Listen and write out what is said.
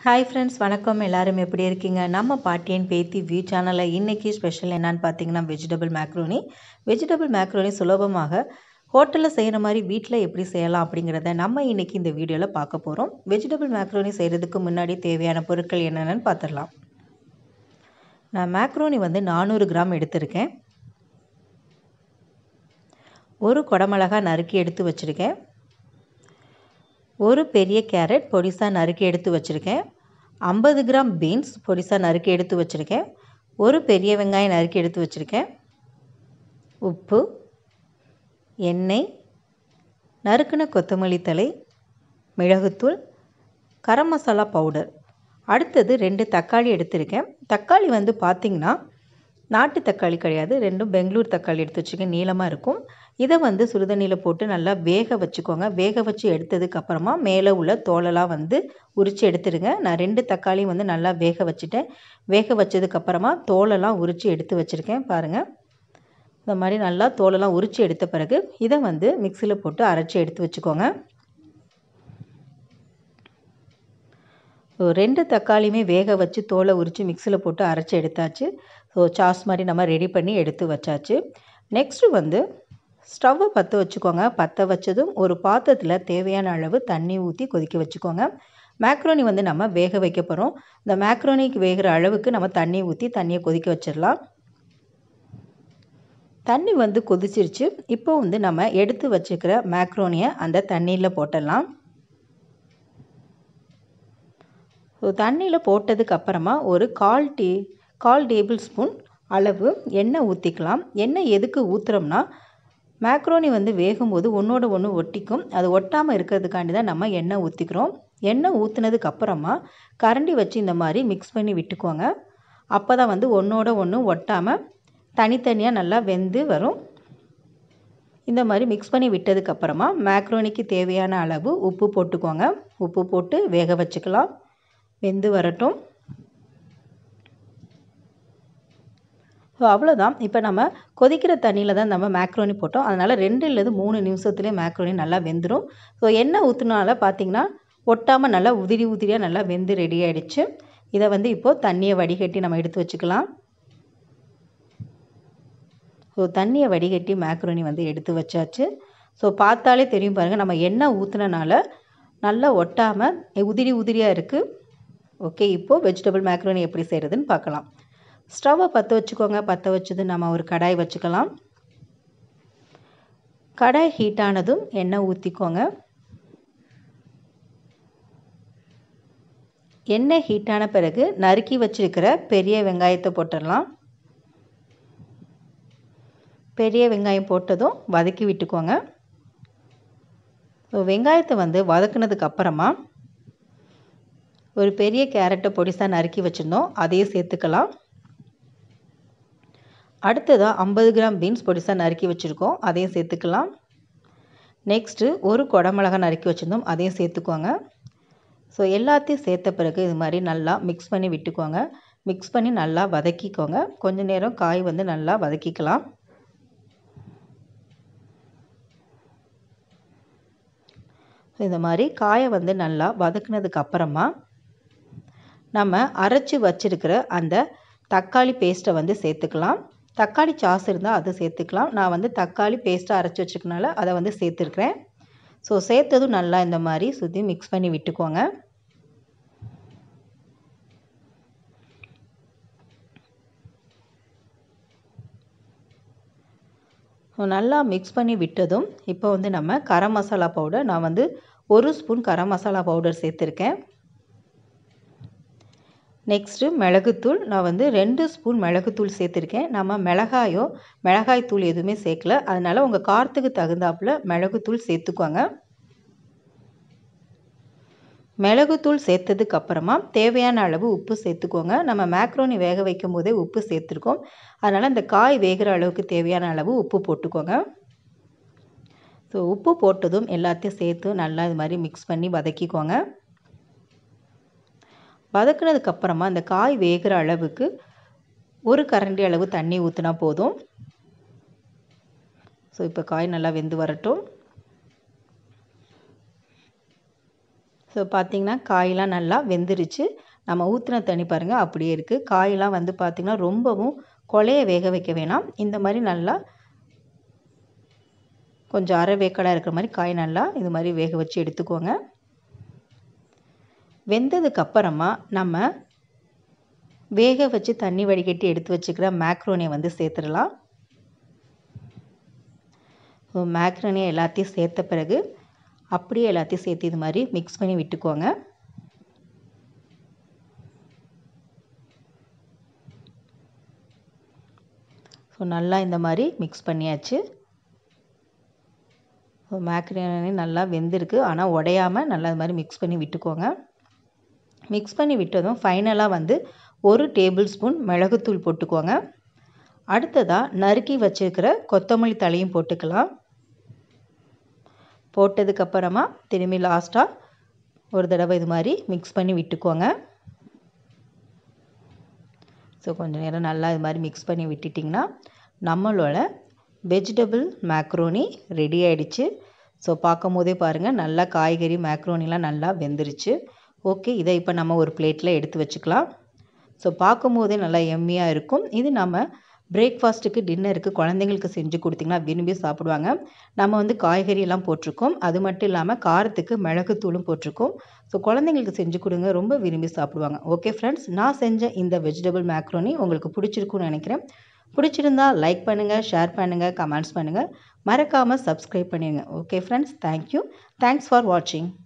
hi friends வணக்கம் எல்லாரும் எப்படி இருக்கீங்க நம்ம பாட்டியன் பேத்தி வியூ சேனலில் இன்றைக்கி ஸ்பெஷல் என்னன்னு பார்த்தீங்கன்னா வெஜிடபிள் மேக்ரோனி வெஜிடபிள் மேக்ரோனி சுலபமாக ஹோட்டலில் செய்கிற மாதிரி வீட்டில் எப்படி செய்யலாம் அப்படிங்கிறத நம்ம இன்றைக்கி இந்த வீடியோவில் பார்க்க போகிறோம் வெஜிடபிள் மேக்ரோனி செய்கிறதுக்கு முன்னாடி தேவையான பொருட்கள் என்னென்னு பார்த்துடலாம் நான் மேக்ரோனி வந்து நானூறு கிராம் எடுத்திருக்கேன் ஒரு குடமிளகா நறுக்கி எடுத்து வச்சுருக்கேன் ஒரு பெரிய கேரட் பொடிசாக நறுக்கி எடுத்து வச்சுருக்கேன் ஐம்பது கிராம் பீன்ஸ் பொடிசாக நறுக்கி எடுத்து வச்சுருக்கேன் ஒரு பெரிய வெங்காயம் நறுக்கி எடுத்து வச்சுருக்கேன் உப்பு எண்ணெய் நறுக்குன கொத்தமல்லி தலை மிளகுத்தூள் கரம் மசாலா பவுடர் அடுத்தது ரெண்டு தக்காளி எடுத்திருக்கேன் தக்காளி வந்து பார்த்திங்கன்னா நாட்டு தக்காளி கிடையாது ரெண்டும் பெங்களூர் தக்காளி எடுத்து வச்சுருக்கேன் நீளமாக இருக்கும் இதை வந்து சுடுதண்ணியில் போட்டு நல்லா வேக வச்சுக்கோங்க வேக வச்சு எடுத்ததுக்கப்புறமா மேலே உள்ள தோலெல்லாம் வந்து உரித்து எடுத்துடுங்க நான் ரெண்டு தக்காளியும் வந்து நல்லா வேக வச்சுட்டேன் வேக வச்சதுக்கப்புறமா தோலெல்லாம் உரித்து எடுத்து வச்சுருக்கேன் பாருங்கள் இந்த மாதிரி நல்லா தோலெல்லாம் உரித்து எடுத்த பிறகு இதை வந்து மிக்சியில் போட்டு அரைச்சி எடுத்து வச்சுக்கோங்க ஸோ ரெண்டு தக்காளியுமே வேக வச்சு தோலை உரித்து மிக்சியில் போட்டு அரைச்சி எடுத்தாச்சு ஸோ சாஸ் மாதிரி நம்ம ரெடி பண்ணி எடுத்து வச்சாச்சு நெக்ஸ்ட்டு வந்து ஸ்டவ்வை பற்ற வச்சுக்கோங்க பற்ற வச்சதும் ஒரு பாத்திரத்தில் தேவையான அளவு தண்ணி ஊற்றி கொதிக்க வச்சுக்கோங்க மேக்ரோனி வந்து நம்ம வேக வைக்க போகிறோம் இந்த மேக்ரோனிக்கு வேகிற அளவுக்கு நம்ம தண்ணி ஊற்றி தண்ணியை கொதிக்க வச்சிடலாம் தண்ணி வந்து கொதிச்சிருச்சு இப்போ வந்து நம்ம எடுத்து வச்சுக்கிற மேக்ரோனியை அந்த தண்ணியில் போட்டுடலாம் ஸோ தண்ணியில் போட்டதுக்கு அப்புறமா ஒரு கால் டீ கால் டேபிள் ஸ்பூன் அளவு எண்ணெய் ஊற்றிக்கலாம் எண்ணெய் எதுக்கு ஊற்றுறோம்னா மேக்ரோனி வந்து வேகும்போது ஒன்றோட ஒன்று ஒட்டிக்கும் அது ஒட்டாமல் இருக்கிறதுக்காண்டி தான் நம்ம எண்ணெய் ஊற்றிக்கிறோம் எண்ணெய் ஊற்றுனதுக்கு அப்புறமா கரண்டி வச்சு இந்த மாதிரி மிக்ஸ் பண்ணி விட்டுக்கோங்க அப்போ தான் வந்து ஒன்றோட ஒன்று ஒட்டாமல் தனித்தனியாக நல்லா வெந்து வரும் இந்த மாதிரி மிக்ஸ் பண்ணி விட்டதுக்கப்புறமா மேக்ரோனிக்கு தேவையான அளவு உப்பு போட்டுக்கோங்க உப்பு போட்டு வேக வச்சுக்கலாம் வெந்து வரட்டும் ஸோ அவ்வளோதான் இப்போ நம்ம கொதிக்கிற தண்ணியில் தான் நம்ம மேக்ரோனி போட்டோம் அதனால் ரெண்டு இல்லது மூணு நிமிஷத்துலேயே மேக்ரோனி நல்லா வெந்துடும் ஸோ எண்ணெய் ஊற்றுனால பார்த்திங்கன்னா ஒட்டாமல் நல்லா உதிரி உதிரியாக நல்லா வெந்து ரெடி ஆகிடுச்சு இதை வந்து இப்போது தண்ணியை வடிகட்டி நம்ம எடுத்து வச்சுக்கலாம் ஸோ தண்ணியை வடிகட்டி மேக்ரோனி வந்து எடுத்து வச்சாச்சு ஸோ பார்த்தாலே தெரியும் பாருங்கள் நம்ம எண்ணெய் ஊற்றுனனால நல்லா ஒட்டாமல் உதிரி உதிரியாக இருக்குது ஓகே இப்போது வெஜிடபிள் மேக்ரோனி எப்படி செய்கிறதுன்னு பார்க்கலாம் ஸ்டவ்வை பற்ற வச்சுக்கோங்க பற்ற வச்சது நம்ம ஒரு கடாய் வச்சுக்கலாம் கடாய் ஹீட் ஆனதும் எண்ணெய் ஊற்றிக்கோங்க எண்ணெய் ஹீட்டான பிறகு நறுக்கி வச்சிருக்கிற பெரிய வெங்காயத்தை போட்டுடலாம் பெரிய வெங்காயம் போட்டதும் வதக்கி விட்டுக்கோங்க ஸோ வெங்காயத்தை வந்து வதக்குனதுக்கு அப்புறமா ஒரு பெரிய கேரட்டை பொடிசாக நறுக்கி வச்சுருந்தோம் அதையும் சேர்த்துக்கலாம் அடுத்ததாக ஐம்பது கிராம் பீன்ஸ் பொடிசாக நறுக்கி வச்சுருக்கோம் அதையும் சேர்த்துக்கலாம் நெக்ஸ்ட்டு ஒரு குடமிளகா நறுக்கி வச்சுருந்தோம் அதையும் சேர்த்துக்கோங்க ஸோ எல்லாத்தையும் சேர்த்த பிறகு இது மாதிரி நல்லா மிக்ஸ் பண்ணி விட்டுக்கோங்க மிக்ஸ் பண்ணி நல்லா வதக்கிக்கோங்க கொஞ்ச நேரம் காய் வந்து நல்லா வதக்கிக்கலாம் இந்த மாதிரி காயை வந்து நல்லா வதக்குனதுக்கு அப்புறமா நம்ம அரைச்சி வச்சுருக்கிற அந்த தக்காளி பேஸ்ட்டை வந்து சேர்த்துக்கலாம் தக்காளி சாஸ் இருந்தால் அதை சேர்த்துக்கலாம் நான் வந்து தக்காளி பேஸ்ட்டை அரைச்சி வச்சுருக்கனால அதை வந்து சேர்த்துருக்குறேன் ஸோ சேர்த்ததும் நல்லா இந்த மாதிரி சுற்றி மிக்ஸ் பண்ணி விட்டுக்கோங்க நல்லா மிக்ஸ் பண்ணி விட்டதும் இப்போ வந்து நம்ம கரம் மசாலா பவுடர் நான் வந்து ஒரு ஸ்பூன் கரம் மசாலா பவுடர் சேர்த்துருக்கேன் நெக்ஸ்ட்டு மிளகுத்தூள் நான் வந்து ரெண்டு ஸ்பூன் மிளகுத்தூள் சேர்த்துருக்கேன் நம்ம மிளகாயோ மிளகாய் தூள் எதுவுமே சேர்க்கல அதனால் உங்கள் காரத்துக்கு தகுந்தாப்பில் மிளகுத்தூள் சேர்த்துக்கோங்க மிளகுத்தூள் சேர்த்ததுக்கு அப்புறமா தேவையான அளவு உப்பு சேர்த்துக்கோங்க நம்ம மேக்ரோனி வேக வைக்கும் போதே உப்பு சேர்த்துருக்கோம் அதனால் இந்த காய் வேகிற அளவுக்கு தேவையான அளவு உப்பு போட்டுக்கோங்க ஸோ உப்பு போட்டதும் எல்லாத்தையும் சேர்த்து நல்லா இது மாதிரி மிக்ஸ் பண்ணி வதக்கிக்கோங்க வதக்குனதுக்கப்புறமா அந்த காய் வேகிற அளவுக்கு ஒரு கரண்டி அளவு தண்ணி ஊற்றினா போதும் ஸோ இப்போ காய் நல்லா வெந்து வரட்டும் ஸோ பார்த்திங்கன்னா காயெலாம் நல்லா வெந்துருச்சு நம்ம ஊற்றின தண்ணி பாருங்கள் அப்படியே இருக்குது காயெல்லாம் வந்து பார்த்திங்கன்னா ரொம்பவும் கொலைய வேக வைக்க வேணாம் இந்த மாதிரி நல்லா கொஞ்சம் அரை வேக்காடாக இருக்கிற மாதிரி காய் நல்லா இது மாதிரி வேக வச்சு எடுத்துக்கோங்க வெந்ததுக்கு அப்புறமா நம்ம வேக வச்சு தண்ணி வடிகட்டி எடுத்து வச்சுக்கிற மேக்ரோனியை வந்து சேர்த்துடலாம் மேக்ரோனியை எல்லாத்தையும் சேர்த்த பிறகு அப்படியே எல்லாத்தையும் சேர்த்து இது மாதிரி மிக்ஸ் பண்ணி விட்டுக்கோங்க ஸோ நல்லா இந்த மாதிரி மிக்ஸ் பண்ணியாச்சு ஸோ மேக்ரோனி நல்லா வெந்திருக்கு ஆனால் உடையாமல் நல்லா இது மாதிரி மிக்ஸ் பண்ணி விட்டுக்கோங்க மிக்ஸ் பண்ணி விட்டதும் ஃபைனலாக வந்து ஒரு டேபிள் ஸ்பூன் மிளகுத்தூள் போட்டுக்கோங்க அடுத்ததாக நறுக்கி வச்சுருக்கிற கொத்தமல்லி தலையும் போட்டுக்கலாம் போட்டதுக்கப்புறமா திரும்பி லாஸ்ட்டாக ஒரு தடவை இது மாதிரி மிக்ஸ் பண்ணி விட்டுக்கோங்க ஸோ கொஞ்சம் நேரம் நல்லா இது மாதிரி மிக்ஸ் பண்ணி விட்டுட்டிங்கன்னா நம்மளோட வெஜிடபிள் மேக்ரோனி ரெடி ஆகிடுச்சு ஸோ பார்க்கும் போதே பாருங்கள் நல்லா காய்கறி மேக்ரோனிலாம் நல்லா வெந்துருச்சு ஓகே இதை இப்போ நம்ம ஒரு பிளேட்டில் எடுத்து வச்சுக்கலாம் ஸோ பார்க்கும் போதே நல்லா எம்மியாக இருக்கும் இது நம்ம பிரேக்ஃபாஸ்ட்டுக்கு டின்னருக்கு குழந்தைங்களுக்கு செஞ்சு கொடுத்திங்கன்னா விரும்பி சாப்பிடுவாங்க நம்ம வந்து காய்கறி எல்லாம் போட்டிருக்கோம் அது மட்டும் இல்லாமல் காரத்துக்கு மிளகுத்தூளும் போட்டிருக்கோம் ஸோ குழந்தைங்களுக்கு செஞ்சு கொடுங்க ரொம்ப விரும்பி சாப்பிடுவாங்க ஓகே ஃப்ரெண்ட்ஸ் நான் செஞ்ச இந்த வெஜிடபிள் மேக்ரோனி உங்களுக்கு பிடிச்சிருக்குன்னு நினைக்கிறேன் பிடிச்சிருந்தா லைக் பண்ணுங்கள் ஷேர் பண்ணுங்கள் கமெண்ட்ஸ் பண்ணுங்கள் மறக்காமல் சப்ஸ்கிரைப் பண்ணிடுங்க okay friends thank you thanks for வாட்சிங்